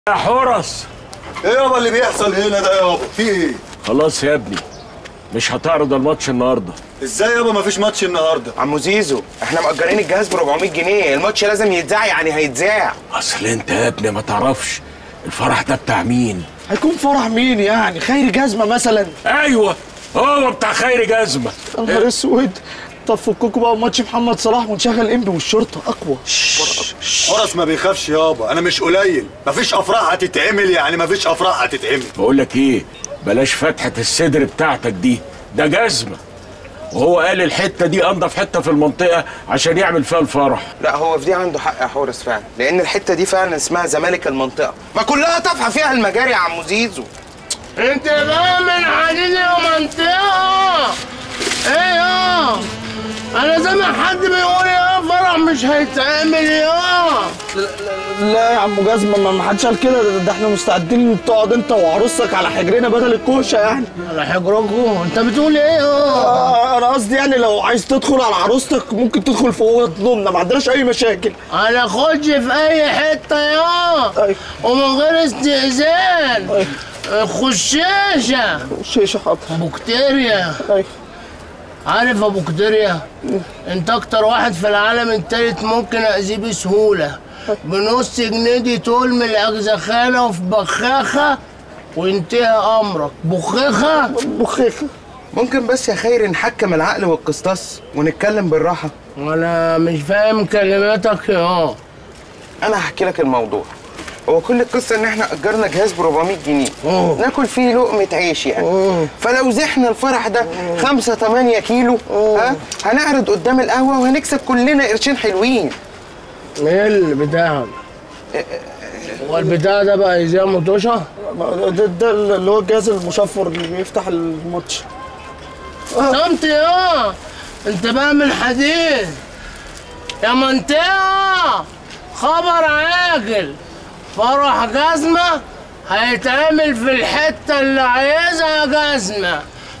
يا حرس ايه يابا اللي بيحصل هنا ده يابا في ايه خلاص يا ابني مش هتعرض الماتش النهارده ازاي يابا مفيش ماتش النهارده عمو زيزو احنا مأجرين الجهاز ب 400 جنيه الماتش لازم يتذاع يعني هيتذاع اصل انت يا ابني ما تعرفش الفرح ده بتاع مين هيكون فرح مين يعني خير جزمه مثلا ايوه هو بتاع خير جزمه يا نهار اسود طب فككوا بقى ماتش محمد صلاح ونشغل انبي والشرطه اقوى حرس ما بيخافش يابا انا مش قليل مفيش افراح هتتعمل يعني مفيش افراح هتتعمل بقول لك ايه بلاش فتحه الصدر بتاعتك دي ده جزمه وهو قال الحته دي انضف حته في المنطقه عشان يعمل فيها الفرح لا هو في دي عنده حق يا حورس فعلا لان الحته دي فعلا اسمها زمالك المنطقه ما كلها طفحه فيها المجاري يا عمو زيزو انت بقى من حديد المنطقة ايه يا انا سامع حد بيقول يا فرح مش هيتعمل يا لا يا عم جزمه ما ما حدش قال كده ده, ده احنا مستعدين تقعد انت وعروسك على حجرنا بدل الكوشه يعني على حجركم انت بتقول ايه يا آه، انا قصدي يعني لو عايز تدخل على عروستك ممكن تدخل في اوضه نومنا ما عندناش اي مشاكل انا خش في اي حتة يا أيوة. ومن غير استئذان خشاشة شيشه حاضر بكتيريا ايوه عارف ابو كتيريا انت اكتر واحد في العالم التالت ممكن اذيه بسهوله بنص جنيه دي تقول من الاجزخانه وفي بخاخه وينتهي امرك بخاخه بخيخه ممكن بس يا خير نحكم العقل والقسطاس ونتكلم بالراحه انا مش فاهم كلماتك يا انا هحكي لك الموضوع هو كل القصه ان احنا اجرنا جهاز ب 400 جنيه أوه. ناكل فيه لقمه عيش يعني أوه. فلو زحنا الفرح ده 5 8 كيلو ها هنعرض قدام القهوه وهنكسب كلنا قرشين حلوين ايه البتاع هو البتاع ده بقى زي مطوشه ده, ده اللي هو الجهاز المشفر اللي بيفتح الماتش صمت يا انت بقى من حديد يا منطقة خبر عاجل فرح جزمة هيتعمل في الحتة اللي عايزها جزمة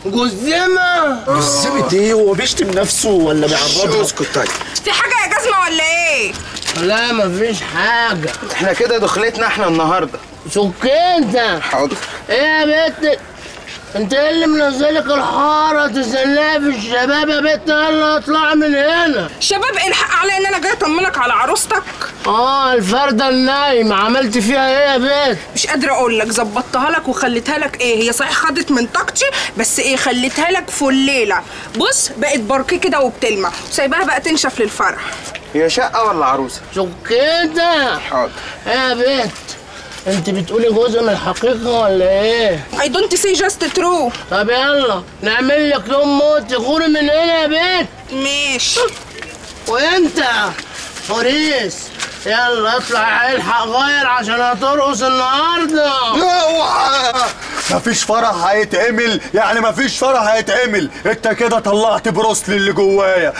جزمة جزمة ايه هو بيشتم نفسه ولا بيعرضها اسكت طيب في حاجة يا جزمة ولا ايه؟ لا مفيش حاجة احنا كده دخلتنا احنا النهارده سكينة حاضر ايه يا بنت انت ايه اللي منزلك الحارة تزلها في الشباب يا بنت يلا اطلع من هنا شباب الحق عليا ان انا جاي اطمنك على عروستك اه الفردة النايمة عملت فيها ايه يا بنت مش قادرة اقول لك ظبطتها لك وخليتها لك ايه هي صحيح خدت من طاقتي بس ايه خليتها لك فليلة بص بقت بركي كده وبتلمع وسايباها بقى تنشف للفرح هي شقه ولا عروسه سكينة حاضر ايه يا بنت انت بتقولي جزء من الحقيقة ولا ايه؟ I don't say just true طب يلا نعمل لك يوم موت غوري من هنا يا بنت ماشي وانت فريس يلا اطلع الحق غير عشان هترقص النهارده اوعى مفيش فرح هيتعمل يعني مفيش فرح هيتعمل انت كده طلعت بروسلي اللي جوايا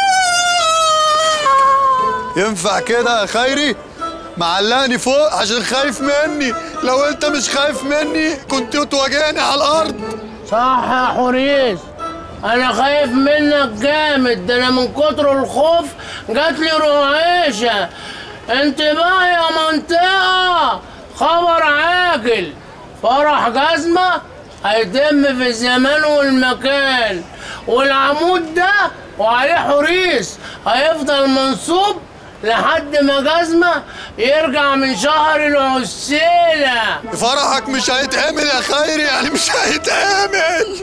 ينفع كده يا خيري معلقني فوق عشان خايف مني لو انت مش خايف مني كنت تواجهني على الارض صح يا حوريس انا خايف منك جامد ده انا من كتر الخوف جات لي رعيشه انتباه يا منطقه خبر عاجل فرح جزمه هيتم في الزمان والمكان والعمود ده وعليه حوريس هيفضل منصوب لحد ما جزمه يرجع من شهر العسيله فرحك مش هيتعمل يا خيري يعني مش هيتعمل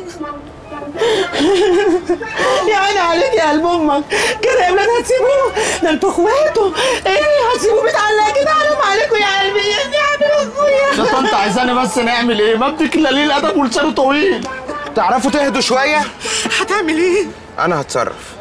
يا عيني عليك يا قلب امك كده يا ولاد هتسيبوه ده انتوا اخواته ايه هتسيبوه متعلق كده حرام عليكم يا قلبي يا نعم اخويا ده طنط عايزانا بس نعمل ايه ما ابنك الا ليه الادب ولسانه طويل تعرفوا تهدوا شويه هتعمل ايه؟ انا هتصرف